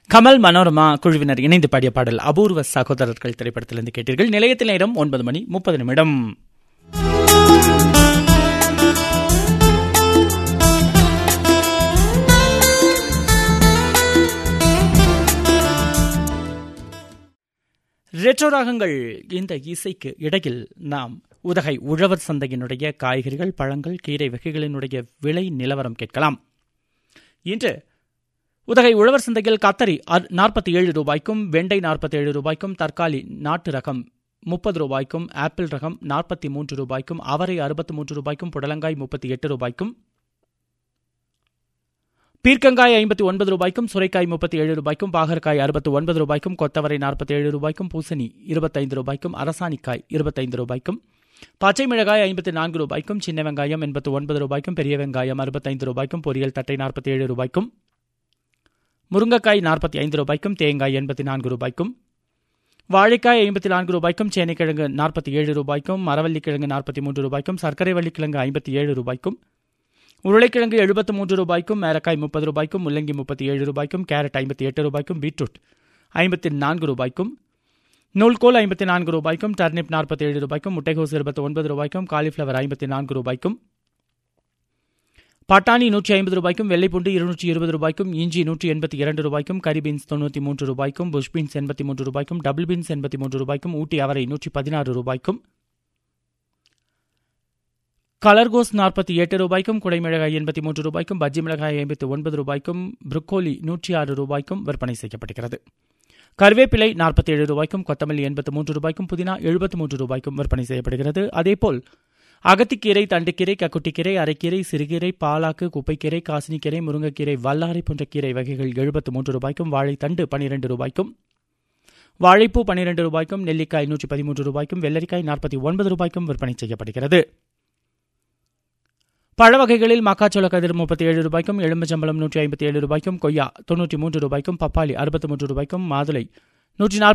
கமல் மனோரமா குழுவினர் இணைந்து பாடிய பாடல் அபூர்வ சகோதரர்கள் திரைப்படத்திலிருந்து கேட்டீர்கள் நிலையத்தில் நேரம் ஒன்பது மணி முப்பது நிமிடம் ரெட்ரோ ராகங்கள் இந்த இசைக்கு இடையில் நாம் உதகை உழவர் சந்தையினுடைய காய்கறிகள் பழங்கள் கீரை வகைகளினுடைய விலை நிலவரம் கேட்கலாம் இன்று உதகை உழவர் சந்தையில் கத்தரி நாற்பத்தி ஏழு ரூபாய்க்கும் வெண்டை நாற்பத்தி ஏழு ரூபாய்க்கும் தற்காலி நாட்டு ரகம் முப்பது ரூபாய்க்கும் ஆப்பிள் ரகம் நாற்பத்தி மூன்று ரூபாய்க்கும் அவரை அறுபத்தி மூன்று ரூபாய்க்கும் புடலங்காய் முப்பத்தி எட்டு ரூபாய்க்கும் பீர்க்கங்காய் ஐம்பத்தி ஒன்பது ரூபாய்க்கும் சுரைக்காய் முப்பத்தி ஏழு ரூபாய்க்கும் பாகற்காய் அறுபத்தி ஒன்பது ரூபாய்க்கும் கொத்தவரை நாற்பத்தி ஏழு ரூபாய்க்கும் பூசணி இருபத்தைந்து ரூபாய்க்கும் அரசாணிக்காய் இருபத்தைந்து ரூபாய்க்கும் பச்சை மிளகாய் ஐம்பத்தி நான்கு ரூபாய்க்கும் சின்ன வெங்காயம் எண்பத்தி ஒன்பது ரூபாய்க்கும் பெரிய வெங்காயம் அறுபத்தைந்து ரூபாய்க்கும் பொரியல் தட்டை நாற்பத்தி ஏழு ரூபாய்க்கும் முருங்கைக்காய் நாற்பத்தி ஐந்து ரூபாய்க்கும் தேங்காய் எண்பத்தி நான்கு ரூபாய்க்கும் வாழைக்காய் ஐம்பத்தி நான்கு ரூபாய்க்கும் சேனைக்கிழங்கு நாற்பத்தி ஏழு ரூபாய்க்கும் மரவள்ளிக்கிழங்கு நாற்பத்தி மூன்று ரூபாய்க்கும் சர்க்கரை வள்ளிக்கிழங்கு ஐம்பத்தி ஏழு ரூபாய்க்கும் உருளைக்கிழங்கு எழுபத்து மூன்று ரூபாய்க்கும் மேரக்காய் முப்பது ரூபாய்க்கும் முள்ளங்கி முப்பத்தி ஏழு ரூபாய்க்கும் கேரட் ஐம்பத்தி எட்டு ரூபாய்க்கும் பீட்ரூட் ஐம்பத்தி நான்கு ரூபாய்க்கும் நூல்கோல் ஐம்பத்தி நான்கு ரூபாய்க்கும் டர்னிப் நாற்பத்தி ஏழு ரூபாய்க்கும் முட்டைகோஸ் இருபத்தி ஒன்பது ரூபாய்க்கும் காலிஃப்ளவர் ஐம்பத்தி நான்கு ரூபாய்க்கும் பட்டாணி நூற்றி ஐம்பது ரூபாய்க்கும் வெள்ளைப்பூண்டு இருநூற்றி இருபது ரூபாய்க்கும் இஞ்சி நூற்றி எண்பத்தி இரண்டு ரூபாய்க்கும் கரி பீன்ஸ் தொண்ணூற்றி மூன்று ரூபாய்க்கும் புஷ் பீன்ஸ் எண்பத்தி மூன்று ரூபாய்க்கும் டபுள் பீன்ஸ் எண்பத்தி மூன்று ரூபாய்க்கும் ஊட்டி அவரை நூற்றி பதினாறு ரூபாய்க்கும் கலர்கோஸ் நாற்பத்தி எட்டு ரூபாய்க்கும் குடைமிளகாய் எண்பத்தி மூன்று ரூபாய்க்கும் பஜ்ஜி மிளகாய் ஐம்பத்தி ஒன்பது ரூபாய்க்கும் புரோக்கோலி நூற்றி ஆறு ரூபாய்க்கும் விற்பனை செய்யப்படுகிறது கருவேப்பிலை நாற்பத்தி ஏழு ரூபாய்க்கும் கொத்தமல்லி எண்பத்தி மூன்று ரூபாய்க்கும் புதினா எழுபத்தி மூன்று ரூபாய்க்கும் விற்பனை செய்யப்படுகிறது அதேபோல் அகத்திக்கீரை தண்டுக்கீரை கக்குட்டிக்கீரை அரைக்கீரை சிறுகீரை பாலாக்கு குப்பைக்கீரை காசினிக்கீரை முருங்கைக்கீரை வல்லாரை போன்ற கீரை வகைகள் எழுபத்து மூன்று ரூபாய்க்கும் வாழைத்தண்டு பனிரெண்டு ரூபாய்க்கும் வாழைப்பூ பனிரெண்டு ரூபாய்க்கும் நெல்லிக்காய் நூற்றி பதிமூன்று ரூபாய்க்கும் வெள்ளரிக்காய் நாற்பத்தி ஒன்பது ரூபாய்க்கும் விற்பனை செய்யப்படுகிறது பழ வகைகளில் மக்காச்சோள கதிர் முப்பத்தி ஏழு ரூபாய்க்கும் எலும்பச்சம்பளம் நூற்றி ஐம்பத்தி ஏழு ரூபாய்க்கும் கொய்யா தொன்னூற்றி மூன்று ரூபாய்க்கும் பப்பாளி அறுபத்தி மூன்று ரூபாய்க்கும் மாதுளை நூற்றி